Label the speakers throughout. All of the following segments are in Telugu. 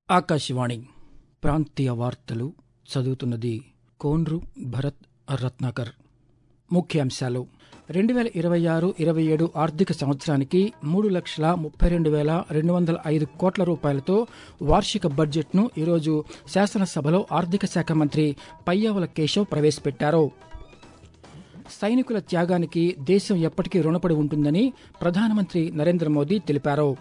Speaker 1: ఆకాశవాణి ప్రాంతీయ వార్తలు చదువుతున్నది కోన్రు భరత్ రత్నాకర్ ముఖ్యాంశాలు రెండు వేల ఇరవై ఆరు ఇరవై ఏడు ఆర్థిక సంవత్సరానికి మూడు లక్షల ముప్పై రెండు వేల రెండు వందల ఐదు కోట్ల రూపాయలతో వార్షిక బడ్జెట్ను ఈరోజు శాసనసభలో ఆర్థిక శాఖ మంత్రి పయ్యావుల కేశవ్ ప్రవేశపెట్టారు సైనికుల త్యాగానికి దేశం ఎప్పటికీ రుణపడి ఉంటుందని ప్రధానమంత్రి నరేంద్ర మోదీ తెలిపారు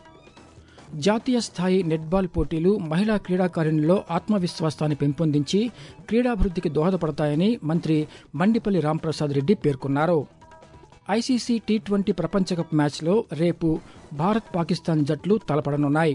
Speaker 1: జాతీయ స్థాయి నెట్బాల్ పోటీలు మహిళా క్రీడాకారిణిలో ఆత్మవిశ్వాసాన్ని పెంపొందించి క్రీడాభివృద్ధికి దోహదపడతాయని మంత్రి మండిపల్లి రాంప్రసాద్ రెడ్డి పేర్కొన్నారు ఐసీసీ టీ ట్వంటీ ప్రపంచ కప్ మ్యాచ్లో రేపు భారత్ పాకిస్తాన్ జట్లు తలపడనున్నాయి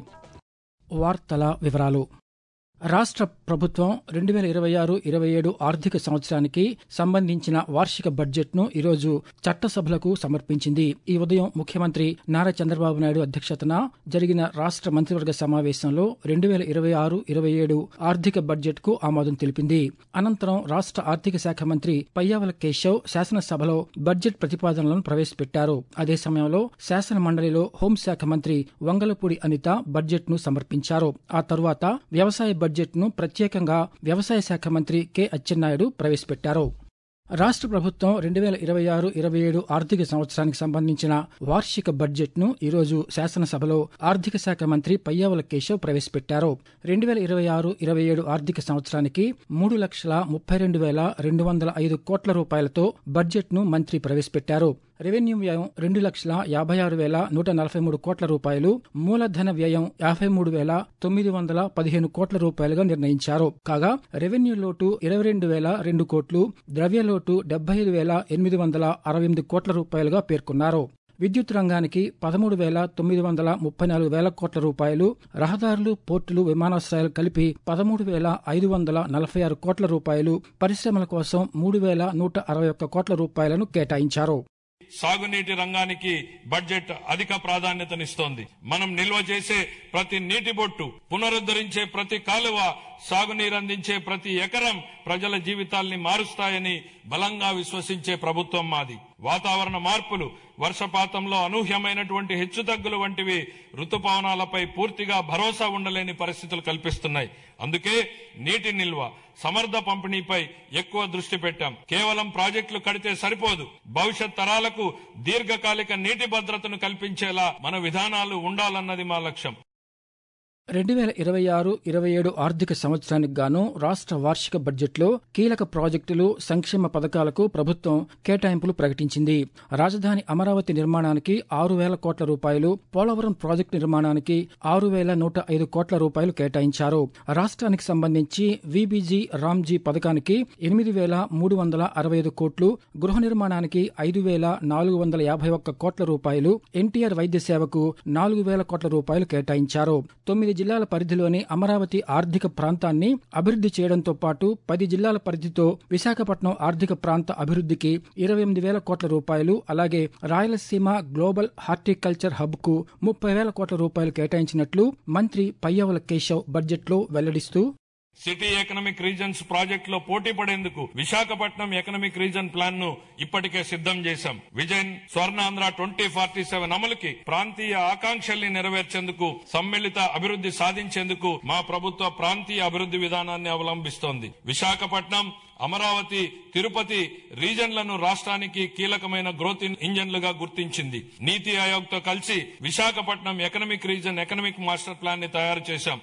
Speaker 1: వార్తల వివరాలు రాష్ట్ర ప్రభుత్వం రెండు వేల ఇరవై ఆరు ఇరవై ఏడు ఆర్థిక సంవత్సరానికి సంబంధించిన వార్షిక బడ్జెట్ను ఈరోజు చట్టసభలకు సమర్పించింది ఈ ఉదయం ముఖ్యమంత్రి నారా చంద్రబాబు నాయుడు అధ్యక్షతన జరిగిన రాష్ట్ర మంత్రివర్గ సమావేశంలో రెండు వేల ఇరవై ఆరు ఇరవై ఏడు ఆర్థిక బడ్జెట్కు ఆమోదం తెలిపింది అనంతరం రాష్ట్ర ఆర్థిక శాఖ మంత్రి పయ్యావల కేశవ్ శాసనసభలో బడ్జెట్ ప్రతిపాదనలను ప్రవేశపెట్టారు అదే సమయంలో శాసన మండలిలో హోంశాఖ మంత్రి వంగలపూడి అనిత బడ్జెట్ను సమర్పించారు ఆ తరువాత వ్యవసాయ బడ్జెట్ను ప్రత్యేకంగా వ్యవసాయ శాఖ మంత్రి కె అచ్చెన్నాయుడు ప్రవేశపెట్టారు రాష్ట్ర ప్రభుత్వం రెండు వేల ఇరవై ఆరు ఇరవై ఏడు ఆర్థిక సంవత్సరానికి సంబంధించిన వార్షిక బడ్జెట్ను ఈరోజు శాసనసభలో ఆర్థిక శాఖ మంత్రి పయ్యావుల కేశవ్ ప్రవేశపెట్టారు రెండు వేల ఇరవై ఆరు ఇరవై ఏడు ఆర్థిక సంవత్సరానికి మూడు లక్షల ముప్పై రెండు వేల రెండు వందల ఐదు కోట్ల రూపాయలతో బడ్జెట్ను మంత్రి ప్రవేశపెట్టారు రెవెన్యూ వ్యయం రెండు లక్షల యాభై ఆరు వేల నూట నలభై మూడు కోట్ల రూపాయలు మూలధన వ్యయం యాభై మూడు వేల తొమ్మిది వందల పదిహేను కోట్ల రూపాయలుగా నిర్ణయించారు కాగా రెవెన్యూ లోటు ఇరవై రెండు వేల రెండు కోట్లు ద్రవ్య లోటు డెబ్బై ఐదు వేల ఎనిమిది వందల అరవై ఎనిమిది కోట్ల రూపాయలుగా పేర్కొన్నారు విద్యుత్ రంగానికి పదమూడు వేల తొమ్మిది వందల ముప్పై నాలుగు వేల కోట్ల రూపాయలు రహదారులు పోర్టులు విమానాశ్రయాలు కలిపి పదమూడు వేల ఐదు వందల నలభై ఆరు కోట్ల రూపాయలు పరిశ్రమల కోసం మూడు వేల నూట అరవై ఒక్క కోట్ల రూపాయలను కేటాయించారు
Speaker 2: సాగునీటి రంగానికి బడ్జెట్ అధిక ప్రాధాన్యతనిస్తోంది మనం నిల్వ చేసే ప్రతి నీటి బొట్టు పునరుద్ధరించే ప్రతి కాలువ సాగునీరందించే ప్రతి ఎకరం ప్రజల జీవితాల్ని మారుస్తాయని బలంగా విశ్వసించే ప్రభుత్వం మాది వాతావరణ మార్పులు వర్షపాతంలో అనూహ్యమైనటువంటి హెచ్చుతగ్గులు వంటివి ఋతుపవనాలపై పూర్తిగా భరోసా ఉండలేని పరిస్థితులు కల్పిస్తున్నాయి అందుకే నీటి నిల్వ సమర్థ పంపిణీపై ఎక్కువ దృష్టి పెట్టాం కేవలం ప్రాజెక్టులు కడితే సరిపోదు భవిష్యత్ తరాలకు దీర్ఘకాలిక నీటి భద్రతను కల్పించేలా మన విధానాలు ఉండాలన్నది మా లక్ష్యం
Speaker 1: రెండు వేల ఇరవై ఆరు ఇరవై ఏడు ఆర్థిక సంవత్సరానికి గాను రాష్ట్ర వార్షిక బడ్జెట్లో కీలక ప్రాజెక్టులు సంక్షేమ పథకాలకు ప్రభుత్వం కేటాయింపులు ప్రకటించింది రాజధాని అమరావతి నిర్మాణానికి ఆరు వేల కోట్ల రూపాయలు పోలవరం ప్రాజెక్టు నిర్మాణానికి ఆరు వేల నూట ఐదు కోట్ల రూపాయలు కేటాయించారు రాష్ట్రానికి సంబంధించి విబీజీ రామ్జీ పథకానికి ఎనిమిది వేల మూడు వందల అరవై ఐదు కోట్లు గృహ నిర్మాణానికి ఐదు వేల నాలుగు వందల యాభై ఒక్క కోట్ల రూపాయలు ఎన్టీఆర్ వైద్య సేవకు నాలుగు వేల కోట్ల రూపాయలు కేటాయించారు తొమ్మిది జిల్లాల పరిధిలోని అమరావతి ఆర్థిక ప్రాంతాన్ని అభివృద్ధి చేయడంతో పాటు పది జిల్లాల పరిధితో విశాఖపట్నం ఆర్థిక ప్రాంత అభివృద్ధికి ఇరవై ఎనిమిది వేల కోట్ల రూపాయలు అలాగే రాయలసీమ గ్లోబల్ హార్టికల్చర్ హబ్ కు ముప్పై వేల కోట్ల రూపాయలు కేటాయించినట్లు మంత్రి పయ్యవల కేశవ్ బడ్జెట్లో వెల్లడిస్తూ
Speaker 2: సిటీ ఎకనామిక్ రీజన్స్ ప్రాజెక్ట్ లో పోటీ పడేందుకు విశాఖపట్నం ఎకనామిక్ రీజన్ ప్లాన్ ను ఇప్పటికే సిద్ధం చేశాం vision Swarnandhra twenty forty seven అమలుకి ప్రాంతీయ ఆకాంక్షల్ని నెరవేర్చేందుకు సమ్మిళిత అభివృద్ధి సాధించేందుకు మా ప్రభుత్వ ప్రాంతీయ అభివృద్ధి విధానాన్ని అవలంబిస్తోంది విశాఖపట్నం అమరావతి తిరుపతి రీజన్లను రాష్ట్రానికి కీలకమైన గ్రోత్ ఇంజన్లుగా గుర్తించింది నీతి ఆయోగ్ తో కలిసి Visakhapatnam economic region economic master plan ని తయారు చేశాం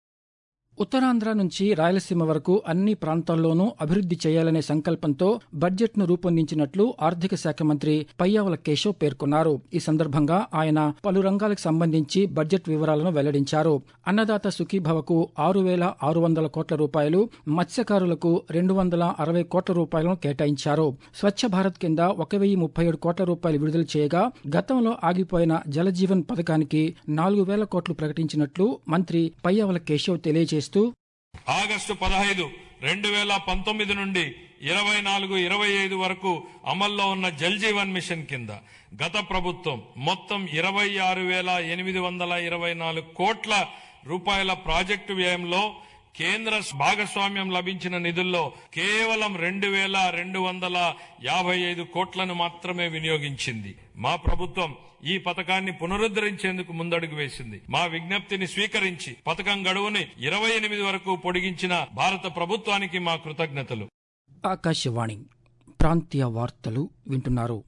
Speaker 1: ఉత్తరాంధ్ర నుంచి రాయలసీమ వరకు అన్ని ప్రాంతాల్లోనూ అభివృద్ధి చేయాలనే సంకల్పంతో బడ్జెట్ను రూపొందించినట్లు ఆర్థిక శాఖ మంత్రి పయ్యావుల కేశవ్ పేర్కొన్నారు ఈ సందర్భంగా ఆయన పలు రంగాలకు సంబంధించి బడ్జెట్ వివరాలను వెల్లడించారు అన్నదాత సుఖీభవకు ఆరు వేల ఆరు వందల కోట్ల రూపాయలు మత్స్యకారులకు రెండు వందల అరవై కోట్ల రూపాయలను కేటాయించారు స్వచ్ఛ భారత్ కింద ఒక వెయ్యి ముప్పై ఏడు కోట్ల రూపాయలు విడుదల చేయగా గతంలో ఆగిపోయిన జలజీవన్ పథకానికి నాలుగు వేల కోట్లు ప్రకటించినట్లు మంత్రి పయ్యావుల కేశవ్ తెలియజేశారు చేస్తూ
Speaker 2: ఆగస్టు పదహైదు రెండు వేల పంతొమ్మిది నుండి ఇరవై నాలుగు ఇరవై ఐదు వరకు అమల్లో ఉన్న జల్ జీవన్ మిషన్ కింద గత ప్రభుత్వం మొత్తం ఇరవై ఆరు వేల ఎనిమిది వందల ఇరవై నాలుగు కోట్ల రూపాయల ప్రాజెక్టు వ్యయంలో కేంద్ర భాగస్వామ్యం లభించిన నిధుల్లో కేవలం రెండు వేల రెండు వందల యాభై ఐదు కోట్లను మాత్రమే వినియోగించింది మా ప్రభుత్వం ఈ పథకాన్ని పునరుద్ధరించేందుకు ముందడుగు వేసింది మా విజ్ఞప్తిని స్వీకరించి పథకం గడువుని ఇరవై ఎనిమిది వరకు పొడిగించిన భారత ప్రభుత్వానికి మా కృతజ్ఞతలు
Speaker 1: ఆకాశవాణి ప్రాంతీయ వార్తలు వింటున్నారు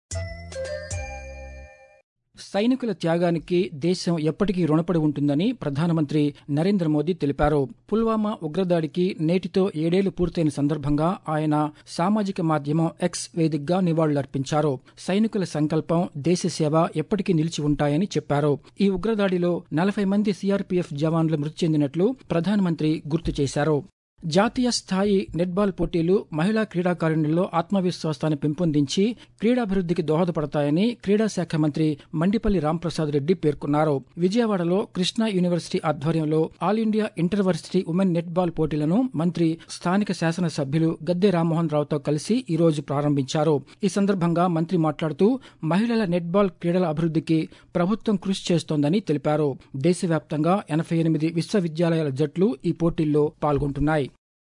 Speaker 1: సైనికుల త్యాగానికి దేశం ఎప్పటికీ రుణపడి ఉంటుందని ప్రధానమంత్రి నరేంద్ర మోదీ తెలిపారు పుల్వామా ఉగ్రదాడికి నేటితో ఏడేళ్లు పూర్తయిన సందర్భంగా ఆయన సామాజిక మాధ్యమం ఎక్స్ వేదికగా నివాళులర్పించారు సైనికుల సంకల్పం దేశ సేవ ఎప్పటికీ నిలిచి ఉంటాయని చెప్పారు ఈ ఉగ్రదాడిలో నలభై మంది సీఆర్పీఎఫ్ జవాన్లు మృతి చెందినట్లు ప్రధానమంత్రి గుర్తు చేశారు జాతీయ స్థాయి నెట్బాల్ పోటీలు మహిళా క్రీడాకారిణుల్లో ఆత్మవిశ్వాసాన్ని పెంపొందించి క్రీడాభివృద్ధికి దోహదపడతాయని క్రీడా శాఖ మంత్రి మండిపల్లి రాంప్రసాద్ రెడ్డి పేర్కొన్నారు విజయవాడలో కృష్ణా యూనివర్సిటీ ఆధ్వర్యంలో all India intervarsity women netball పోటీలను మంత్రి స్థానిక శాసనసభ్యులు గద్దె రామ్మోహన్ రావుతో కలిసి ఈ రోజు ప్రారంభించారు ఈ సందర్భంగా మంత్రి మాట్లాడుతూ మహిళల నెట్బాల్ క్రీడల అభివృద్ధికి ప్రభుత్వం కృషి చేస్తోందని తెలిపారు దేశవ్యాప్తంగా ఎనభై ఎనిమిది విశ్వవిద్యాలయాల జట్లు ఈ పోటీల్లో పాల్గొంటున్నాయి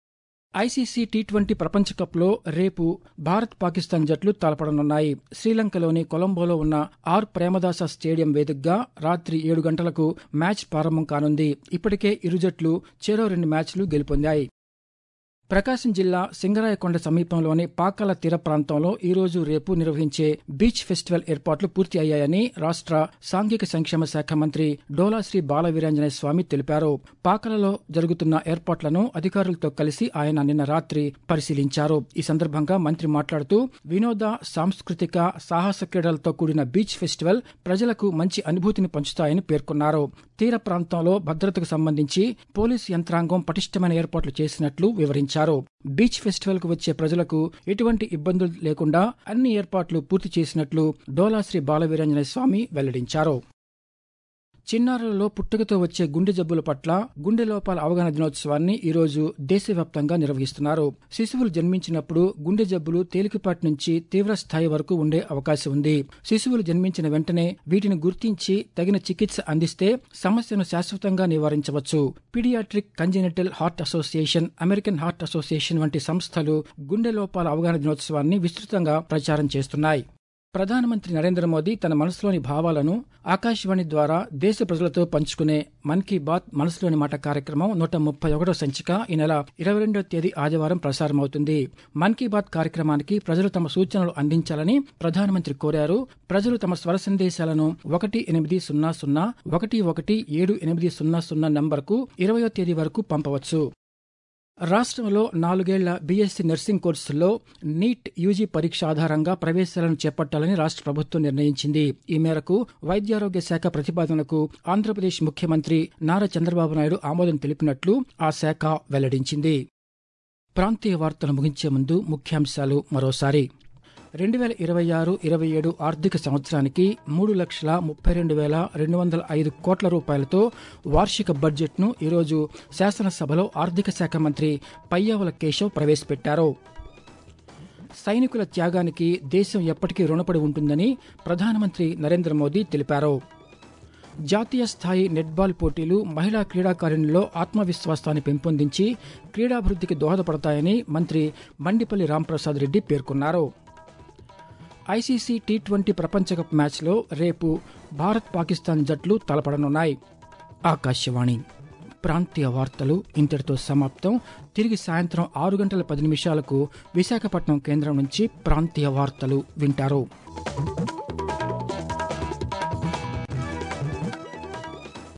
Speaker 1: ఐసీసీ టీ ట్వంటీ ప్రపంచ కప్లో రేపు భారత్ పాకిస్తాన్ జట్లు తలపడనున్నాయి శ్రీలంకలోని కొలంబోలో ఉన్న ఆర్ ప్రేమదాస స్టేడియం వేదికగా రాత్రి ఏడు గంటలకు మ్యాచ్ ప్రారంభం కానుంది ఇప్పటికే ఇరు జట్లు చెరో రెండు మ్యాచ్లు గెలుపొందాయి ప్రకాశం జిల్లా సింగరాయకొండ సమీపంలోని పాకాల తీర ప్రాంతంలో ఈ రోజు రేపు నిర్వహించే బీచ్ ఫెస్టివల్ ఏర్పాట్లు పూర్తి అయ్యాయని రాష్ట్ర సాంఘిక సంక్షేమ శాఖ మంత్రి డోలాశ్రీ బాలవీరాంజనేయ స్వామి తెలిపారు పాకలలో జరుగుతున్న ఏర్పాట్లను అధికారులతో కలిసి ఆయన నిన్న రాత్రి పరిశీలించారు ఈ సందర్భంగా మంత్రి మాట్లాడుతూ వినోద సాంస్కృతిక సాహస క్రీడలతో కూడిన బీచ్ ఫెస్టివల్ ప్రజలకు మంచి అనుభూతిని పంచుతాయని పేర్కొన్నారు తీర ప్రాంతంలో భద్రతకు సంబంధించి పోలీసు యంత్రాంగం పటిష్టమైన ఏర్పాట్లు చేసినట్లు వివరించారు బీచ్ ఫెస్టివల్ కు వచ్చే ప్రజలకు ఎటువంటి ఇబ్బందులు లేకుండా అన్ని ఏర్పాట్లు పూర్తి చేసినట్లు డోలాశ్రీ బాలవీరంజన స్వామి వెల్లడించారు చిన్నారులలో పుట్టుకతో వచ్చే గుండె జబ్బుల పట్ల గుండె లోపాల అవగాహన దినోత్సవాన్ని ఈ రోజు దేశవ్యాప్తంగా నిర్వహిస్తున్నారు శిశువులు జన్మించినప్పుడు గుండె జబ్బులు తేలికపాటి నుంచి తీవ్ర స్థాయి వరకు ఉండే అవకాశం ఉంది శిశువులు జన్మించిన వెంటనే వీటిని గుర్తించి తగిన చికిత్స అందిస్తే సమస్యను శాశ్వతంగా నివారించవచ్చు paediatric congenital heart association American heart association వంటి సంస్థలు గుండె లోపాల అవగాహన దినోత్సవాన్ని విస్తృతంగా ప్రచారం చేస్తున్నాయి ప్రధానమంత్రి నరేంద్ర మోదీ తన మనసులోని భావాలను ఆకాశవాణి ద్వారా దేశ ప్రజలతో పంచుకునే మన్ కీ బాత్ మనసులోని మాట కార్యక్రమం నూట ముప్పై ఒకటో సంచిక ఈ నెల ఇరవై రెండో తేదీ ఆదివారం ప్రసారమవుతుంది మన్ కీ బాత్ కార్యక్రమానికి ప్రజలు తమ సూచనలు అందించాలని ప్రధానమంత్రి కోరారు ప్రజలు తమ స్వర సందేశాలను ఒకటి ఎనిమిది సున్నా సున్నా ఒకటి ఒకటి ఏడు ఎనిమిది సున్నా సున్నా నంబర్కు ఇరవయో తేదీ వరకు పంపవచ్చు రాష్ట్రంలో నాలుగేళ్ల బీఎస్సీ నర్సింగ్ కోర్సుల్లో నీట్ యూజీ పరీక్ష ఆధారంగా ప్రవేశాలను చేపట్టాలని రాష్ట్ర ప్రభుత్వం నిర్ణయించింది ఈ మేరకు వైద్యారోగ్య శాఖ ప్రతిపాదనకు ఆంధ్రప్రదేశ్ ముఖ్యమంత్రి నారా చంద్రబాబు నాయుడు ఆమోదం తెలిపినట్లు ఆ శాఖ వెల్లడించింది ప్రాంతీయ వార్తలు ముగించే ముందు ముఖ్యాంశాలు మరోసారి రెండు వేల ఇరవై ఆరు ఇరవై ఏడు ఆర్థిక సంవత్సరానికి మూడు లక్షల ముప్పై రెండు వేల రెండు వందల ఐదు కోట్ల రూపాయలతో వార్షిక బడ్జెట్ను ఈరోజు శాసనసభలో ఆర్థిక శాఖ మంత్రి పయ్యావుల కేశవ్ ప్రవేశపెట్టారు సైనికుల త్యాగానికి దేశం ఎప్పటికీ రుణపడి ఉంటుందని ప్రధానమంత్రి నరేంద్ర మోదీ తెలిపారు జాతీయ స్థాయి నెట్బాల్ పోటీలు మహిళా క్రీడాకారిణుల్లో ఆత్మవిశ్వాసాన్ని పెంపొందించి క్రీడాభివృద్ధికి దోహదపడతాయని మంత్రి మండిపల్లి రాంప్రసాద్ రెడ్డి పేర్కొన్నారు ఐసీసీ టీ ట్వంటీ ప్రపంచ కప్ మ్యాచ్లో రేపు భారత్ పాకిస్తాన్ జట్లు తలపడనున్నాయి ఆకాశవాణి ప్రాంతీయ వార్తలు ఇంతటితో సమాప్తం తిరిగి సాయంత్రం ఆరు గంటల పది నిమిషాలకు విశాఖపట్నం కేంద్రం నుంచి ప్రాంతీయ వార్తలు వింటారు